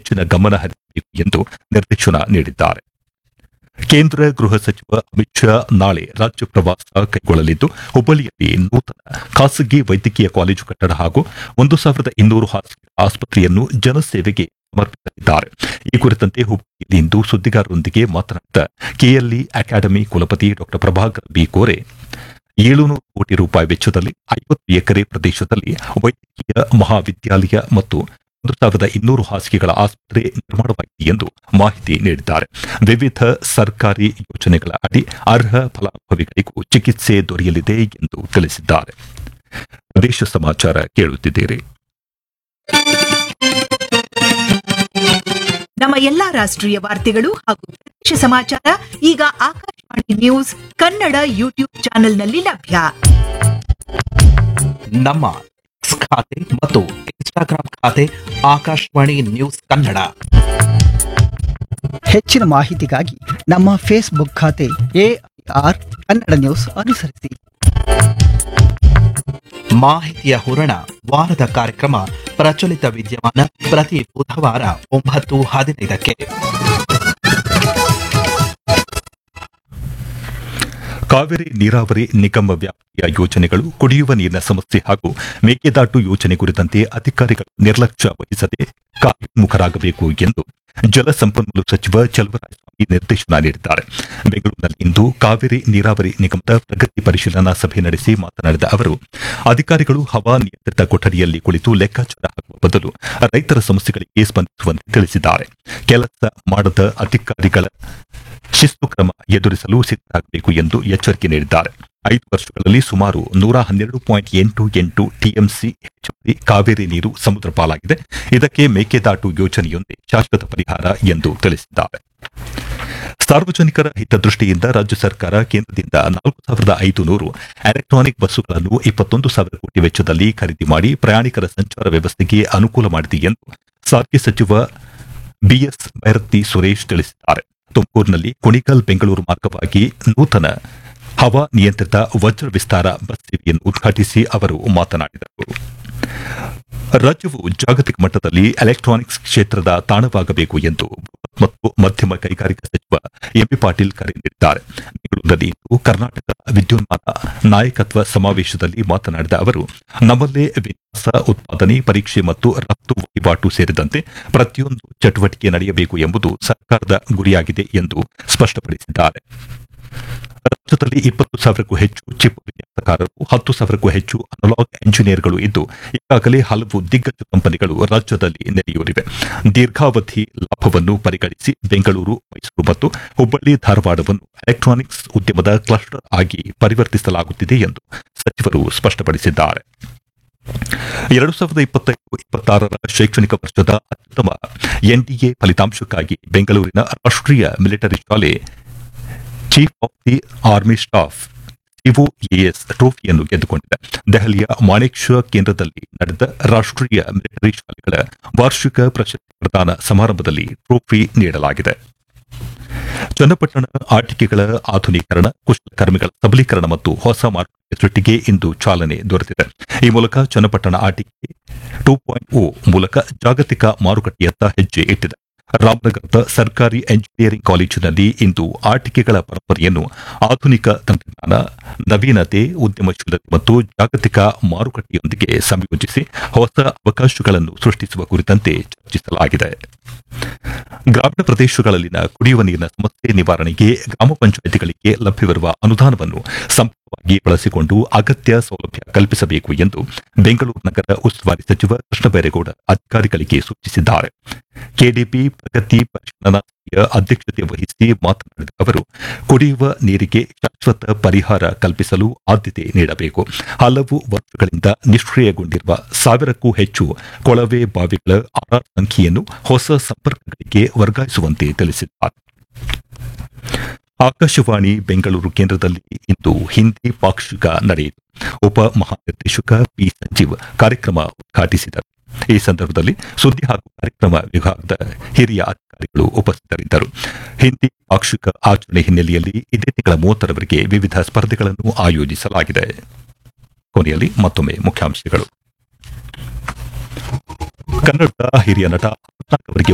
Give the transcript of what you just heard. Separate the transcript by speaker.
Speaker 1: ಹೆಚ್ಚಿನ ಗಮನ ಹರಿಸಬೇಕು ಎಂದು ನಿರ್ದೇಶನ ನೀಡಿದ್ದಾರೆ ಕೇಂದ್ರ ಗೃಹ ಸಚಿವ ಅಮಿತ್ ಶಾ ನಾಳೆ ರಾಜ್ಯ ಪ್ರವಾಸ ಕೈಗೊಳ್ಳಲಿದ್ದು ಹುಬ್ಬಳ್ಳಿಯಲ್ಲಿ ನೂತನ ಖಾಸಗಿ ವೈದ್ಯಕೀಯ ಕಾಲೇಜು ಕಟ್ಟಡ ಹಾಗೂ ಒಂದು ಸಾವಿರದ ಇನ್ನೂರು ಹಾಸಿಗೆ ಆಸ್ಪತ್ರೆಯನ್ನು ಜನಸೇವೆಗೆ ಸಮರ್ಪಿಸಲಿದ್ದಾರೆ ಈ ಕುರಿತಂತೆ ಹುಬ್ಬಳ್ಳಿಯಲ್ಲಿ ಇಂದು ಸುದ್ದಿಗಾರರೊಂದಿಗೆ ಮಾತನಾಡಿದ ಕೆಎಲ್ಇ ಅಕಾಡೆಮಿ ಕುಲಪತಿ ಡಾ ಪ್ರಭಾಕರ್ ಬಿ ಕೋರೆ ಏಳುನೂರು ಕೋಟಿ ರೂಪಾಯಿ ವೆಚ್ಚದಲ್ಲಿ ಐವತ್ತು ಎಕರೆ ಪ್ರದೇಶದಲ್ಲಿ ವೈದ್ಯಕೀಯ ಮಹಾವಿದ್ಯಾಲಯ ಮತ್ತು ಒಂದು ಸಾವಿರದ ಇನ್ನೂರು ಹಾಸಿಗೆಗಳ ಆಸ್ಪತ್ರೆ ನಿರ್ಮಾಣವಾಗಿದೆ ಎಂದು ಮಾಹಿತಿ ನೀಡಿದ್ದಾರೆ ವಿವಿಧ ಸರ್ಕಾರಿ ಯೋಜನೆಗಳ ಅಡಿ ಅರ್ಹ ಫಲಾನುಭವಿಗಳಿಗೂ ಚಿಕಿತ್ಸೆ ದೊರೆಯಲಿದೆ ಎಂದು ತಿಳಿಸಿದ್ದಾರೆ ಪ್ರದೇಶ ಸಮಾಚಾರ ಕೇಳುತ್ತಿದ್ದೀರಿ
Speaker 2: ನಮ್ಮ ಎಲ್ಲಾ ರಾಷ್ಟ್ರೀಯ ವಾರ್ತೆಗಳು ಹಾಗೂ ಪ್ರದೇಶ ಸಮಾಚಾರ ಈಗ ಆಕಾಶವಾಣಿ ನ್ಯೂಸ್ ಕನ್ನಡ ಯೂಟ್ಯೂಬ್ ಚಾನೆಲ್ನಲ್ಲಿ ಲಭ್ಯ
Speaker 3: ನಮ್ಮ ಎಕ್ಸ್ ಖಾತೆ ಮತ್ತು ಇನ್ಸ್ಟಾಗ್ರಾಂ ಖಾತೆ ಆಕಾಶವಾಣಿ ನ್ಯೂಸ್ ಕನ್ನಡ
Speaker 4: ಹೆಚ್ಚಿನ ಮಾಹಿತಿಗಾಗಿ ನಮ್ಮ ಫೇಸ್ಬುಕ್ ಖಾತೆ ಎಆರ್ ಕನ್ನಡ ನ್ಯೂಸ್ ಅನುಸರಿಸಿ
Speaker 3: ಮಾಹಿತಿಯ ಹೂರಣ ವಾರದ ಕಾರ್ಯಕ್ರಮ ಪ್ರಚಲಿತ ವಿದ್ಯಮಾನ ಪ್ರತಿ ಬುಧವಾರ ಒಂಬತ್ತು ಹದಿನೈದಕ್ಕೆ
Speaker 1: ಕಾವೇರಿ ನೀರಾವರಿ ನಿಗಮ ವ್ಯಾಪ್ತಿಯ ಯೋಜನೆಗಳು ಕುಡಿಯುವ ನೀರಿನ ಸಮಸ್ಯೆ ಹಾಗೂ ಮೇಕೆದಾಟು ಯೋಜನೆ ಕುರಿತಂತೆ ಅಧಿಕಾರಿಗಳು ನಿರ್ಲಕ್ಷ್ಯ ವಹಿಸದೆ ಕಾರ್ಯೋನ್ಮುಖರಾಗಬೇಕು ಎಂದು ಜಲಸಂಪನ್ಮೂಲ ಸಚಿವ ಚಲುವರಾಯಸ್ವಾಮಿ ನಿರ್ದೇಶನ ನೀಡಿದ್ದಾರೆ ಬೆಂಗಳೂರಿನಲ್ಲಿಂದು ಕಾವೇರಿ ನೀರಾವರಿ ನಿಗಮದ ಪ್ರಗತಿ ಪರಿಶೀಲನಾ ಸಭೆ ನಡೆಸಿ ಮಾತನಾಡಿದ ಅವರು ಅಧಿಕಾರಿಗಳು ಹವಾ ನಿಯಂತ್ರಿತ ಕೊಠಡಿಯಲ್ಲಿ ಕುಳಿತು ಲೆಕ್ಕಾಚಾರ ಹಾಕುವ ಬದಲು ರೈತರ ಸಮಸ್ಯೆಗಳಿಗೆ ಸ್ಪಂದಿಸುವಂತೆ ತಿಳಿಸಿದ್ದಾರೆ ಕೆಲಸ ಮಾಡದ ಅಧಿಕಾರಿಗಳ ಶಿಸ್ತು ಕ್ರಮ ಎದುರಿಸಲು ಸಿದ್ಧರಾಗಬೇಕು ಎಂದು ಎಚ್ಚರಿಕೆ ನೀಡಿದ್ದಾರೆ ಐದು ವರ್ಷಗಳಲ್ಲಿ ಸುಮಾರು ನೂರ ಹನ್ನೆರಡು ಪಾಯಿಂಟ್ ಎಂಟು ಎಂಟು ಟಿಎಂಸಿ ಹೆಚ್ಚುವರಿ ಕಾವೇರಿ ನೀರು ಸಮುದ್ರ ಪಾಲಾಗಿದೆ ಇದಕ್ಕೆ ಮೇಕೆದಾಟು ಯೋಜನೆಯೊಂದೇ ಶಾಶ್ವತ ಪರಿಹಾರ ಎಂದು ತಿಳಿಸಿದ್ದಾರೆ ಸಾರ್ವಜನಿಕರ ಹಿತದೃಷ್ಟಿಯಿಂದ ರಾಜ್ಯ ಸರ್ಕಾರ ಕೇಂದ್ರದಿಂದ ನಾಲ್ಕು ಸಾವಿರದ ಐದು ನೂರು ಎಲೆಕ್ಟ್ರಾನಿಕ್ ಬಸ್ಸುಗಳನ್ನು ಇಪ್ಪತ್ತೊಂದು ಸಾವಿರ ಕೋಟಿ ವೆಚ್ಚದಲ್ಲಿ ಖರೀದಿ ಮಾಡಿ ಪ್ರಯಾಣಿಕರ ಸಂಚಾರ ವ್ಯವಸ್ಥೆಗೆ ಅನುಕೂಲ ಮಾಡಿದೆ ಎಂದು ಸಾರಿಗೆ ಸಚಿವ ಬಿಎಸ್ ಭೈರತಿ ಸುರೇಶ್ ತಿಳಿಸಿದ್ದಾರೆ ತುಮಕೂರಿನಲ್ಲಿ ಕುಣಿಗಲ್ ಬೆಂಗಳೂರು ಮಾರ್ಗವಾಗಿ ನೂತನ ಹವಾ ನಿಯಂತ್ರಿತ ವಜ್ರ ವಿಸ್ತಾರ ಬಸ್ ಸೇವೆಯನ್ನು ಉದ್ಘಾಟಿಸಿ ಅವರು ಮಾತನಾಡಿದರು ರಾಜ್ಯವು ಜಾಗತಿಕ ಮಟ್ಟದಲ್ಲಿ ಎಲೆಕ್ಟ್ರಾನಿಕ್ಸ್ ಕ್ಷೇತ್ರದ ತಾಣವಾಗಬೇಕು ಎಂದು ಬೃಹತ್ ಮತ್ತು ಮಧ್ಯಮ ಕೈಗಾರಿಕಾ ಸಚಿವ ಎಂಬಿ ಪಾಟೀಲ್ ಕರೆ ನೀಡಿದ್ದಾರೆ ಬೆಂಗಳೂರಿನಲ್ಲಿ ಇಂದು ಕರ್ನಾಟಕ ವಿದ್ಯುನ್ಮಾನ ನಾಯಕತ್ವ ಸಮಾವೇಶದಲ್ಲಿ ಮಾತನಾಡಿದ ಅವರು ನಮ್ಮಲ್ಲೇ ವಿನ್ಯಾಸ ಉತ್ಪಾದನೆ ಪರೀಕ್ಷೆ ಮತ್ತು ರಫ್ತು ವಹಿವಾಟು ಸೇರಿದಂತೆ ಪ್ರತಿಯೊಂದು ಚಟುವಟಿಕೆ ನಡೆಯಬೇಕು ಎಂಬುದು ಸರ್ಕಾರದ ಗುರಿಯಾಗಿದೆ ಎಂದು ಸ್ಪಷ್ಟಪಡಿಸಿದ್ದಾರೆ ರಾಜ್ಯದಲ್ಲಿ ಇಪ್ಪತ್ತು ಸಾವಿರಕ್ಕೂ ಹೆಚ್ಚು ಚಿಪ್ ವಿನ್ಯಾಸಕಾರರು ಹತ್ತು ಸಾವಿರಕ್ಕೂ ಹೆಚ್ಚು ಅನಲಾಗ್ ಎಂಜಿನಿಯರ್ಗಳು ಇದ್ದು ಈಗಾಗಲೇ ಹಲವು ದಿಗ್ಗಜ ಕಂಪನಿಗಳು ರಾಜ್ಯದಲ್ಲಿ ನೆಲೆಯೂರಿವೆ ದೀರ್ಘಾವಧಿ ಲಾಭವನ್ನು ಪರಿಗಣಿಸಿ ಬೆಂಗಳೂರು ಮೈಸೂರು ಮತ್ತು ಹುಬ್ಬಳ್ಳಿ ಧಾರವಾಡವನ್ನು ಎಲೆಕ್ಟ್ರಾನಿಕ್ಸ್ ಉದ್ಯಮದ ಕ್ಲಸ್ಟರ್ ಆಗಿ ಪರಿವರ್ತಿಸಲಾಗುತ್ತಿದೆ ಎಂದು ಸಚಿವರು ಸ್ಪಷ್ಟಪಡಿಸಿದ್ದಾರೆ ಎರಡು ಸಾವಿರದ ಇಪ್ಪತ್ತೈದು ಇಪ್ಪತ್ತಾರರ ಶೈಕ್ಷಣಿಕ ವರ್ಷದ ಅತ್ಯುತ್ತಮ ಎನ್ಡಿಎ ಫಲಿತಾಂಶಕ್ಕಾಗಿ ಬೆಂಗಳೂರಿನ ರಾಷ್ಟ್ರೀಯ ಮಿಲಿಟರಿ ಶಾಲೆ chief of the army staff COAS ಟ್ರೋಫಿಯನ್ನು ಗೆದ್ದುಕೊಂಡಿದೆ ದೆಹಲಿಯ ಮಾಣಿಕ್ ಶಾ ಕೇಂದ್ರದಲ್ಲಿ ನಡೆದ ರಾಷ್ಟ್ರೀಯ ಮಿಲಿಟರಿ ಶಾಲೆಗಳ ವಾರ್ಷಿಕ ಪ್ರಶಸ್ತಿ ಪ್ರದಾನ ಸಮಾರಂಭದಲ್ಲಿ ಟ್ರೋಫಿ ನೀಡಲಾಗಿದೆ ಚನ್ನಪಟ್ಟಣ ಆಟಿಕೆಗಳ ಆಧುನೀಕರಣ ಕುಶಲಕರ್ಮಿಗಳ ಸಬಲೀಕರಣ ಮತ್ತು ಹೊಸ ಮಾರುಕಟ್ಟೆ ಸೃಷ್ಟಿಗೆ ಇಂದು ಚಾಲನೆ ದೊರೆತಿದೆ ಈ ಮೂಲಕ ಚನ್ನಪಟ್ಟಣ ಆಟಿಕೆ ಟೂ ಪಾಯಿಂಟ್ ಓ ಮೂಲಕ ಜಾಗತಿಕ ಮಾರುಕಟ್ಟೆಯತ್ತ ಹೆಜ್ಜೆ ಇಟ್ಟಿದೆ ರಾಮನಗರದ ಸರ್ಕಾರಿ ಎಂಜಿನಿಯರಿಂಗ್ ಕಾಲೇಜಿನಲ್ಲಿ ಇಂದು ಆಟಿಕೆಗಳ ಪರಂಪರೆಯನ್ನು ಆಧುನಿಕ ತಂತ್ರಜ್ಞಾನ ನವೀನತೆ ಉದ್ಯಮಶೀಲತೆ ಮತ್ತು ಜಾಗತಿಕ ಮಾರುಕಟ್ಟೆಯೊಂದಿಗೆ ಸಂಯೋಜಿಸಿ ಹೊಸ ಅವಕಾಶಗಳನ್ನು ಸೃಷ್ಟಿಸುವ ಕುರಿತಂತೆ ಚರ್ಚಿಸಲಾಗಿದೆ ಗ್ರಾಮೀಣ ಪ್ರದೇಶಗಳಲ್ಲಿನ ಕುಡಿಯುವ ನೀರಿನ ಸಮಸ್ಯೆ ನಿವಾರಣೆಗೆ ಗ್ರಾಮ ಪಂಚಾಯಿತಿಗಳಿಗೆ ಲಭ್ಯವಿರುವ ಅನುದಾನವನ್ನು ಸಂಪೂರ್ಣವಾಗಿ ಬಳಸಿಕೊಂಡು ಅಗತ್ಯ ಸೌಲಭ್ಯ ಕಲ್ಪಿಸಬೇಕು ಎಂದು ಬೆಂಗಳೂರು ನಗರ ಉಸ್ತುವಾರಿ ಸಚಿವ ಕೃಷ್ಣ ಬೈರೇಗೌಡ ಅಧಿಕಾರಿಗಳಿಗೆ ಸೂಚಿಸಿದ್ದಾರೆ ಕೆಡಿಪಿ ಪ್ರಗತಿ ಪರಿಶೀಲನಾ ಸಭೆಯ ಅಧ್ಯಕ್ಷತೆ ವಹಿಸಿ ಮಾತನಾಡಿದ ಅವರು ಕುಡಿಯುವ ನೀರಿಗೆ ಶಾಶ್ವತ ಪರಿಹಾರ ಕಲ್ಪಿಸಲು ಆದ್ಯತೆ ನೀಡಬೇಕು ಹಲವು ವರ್ಷಗಳಿಂದ ನಿಷ್ಕ್ರಿಯಗೊಂಡಿರುವ ಸಾವಿರಕ್ಕೂ ಹೆಚ್ಚು ಕೊಳವೆ ಬಾವಿಗಳ ಆಧಾರ್ ಸಂಖ್ಯೆಯನ್ನು ಹೊಸ ಸಂಪರ್ಕಗಳಿಗೆ ವರ್ಗಾಯಿಸುವಂತೆ ತಿಳಿಸಿದ್ದಾರೆ ಆಕಾಶವಾಣಿ ಬೆಂಗಳೂರು ಕೇಂದ್ರದಲ್ಲಿ ಇಂದು ಹಿಂದಿ ಪಾಕ್ಷಿಕ ನಡೆಯಿತು ಉಪ ಮಹಾನಿರ್ದೇಶಕ ಪಿ ಸಂಜೀವ್ ಕಾರ್ಯಕ್ರಮ ಉದ್ಘಾಟಿಸಿದರು ಈ ಸಂದರ್ಭದಲ್ಲಿ ಸುದ್ದಿ ಹಾಗೂ ಕಾರ್ಯಕ್ರಮ ವಿಭಾಗದ ಹಿರಿಯ ಅಧಿಕಾರಿಗಳು ಉಪಸ್ಥಿತರಿದ್ದರು ಹಿಂದಿ ಪಾಕ್ಷಿಕ ಆಚರಣೆ ಹಿನ್ನೆಲೆಯಲ್ಲಿ ಇದೇ ತಿಂಗಳ ಮೂವತ್ತರವರೆಗೆ ವಿವಿಧ ಸ್ಪರ್ಧೆಗಳನ್ನು ಆಯೋಜಿಸಲಾಗಿದೆ ಕೊನೆಯಲ್ಲಿ ಮತ್ತೊಮ್ಮೆ ಮುಖ್ಯಾಂಶಗಳು ಕನ್ನಡದ ಹಿರಿಯ ನಟ ಅನಂತನಾಗ್ ಅವರಿಗೆ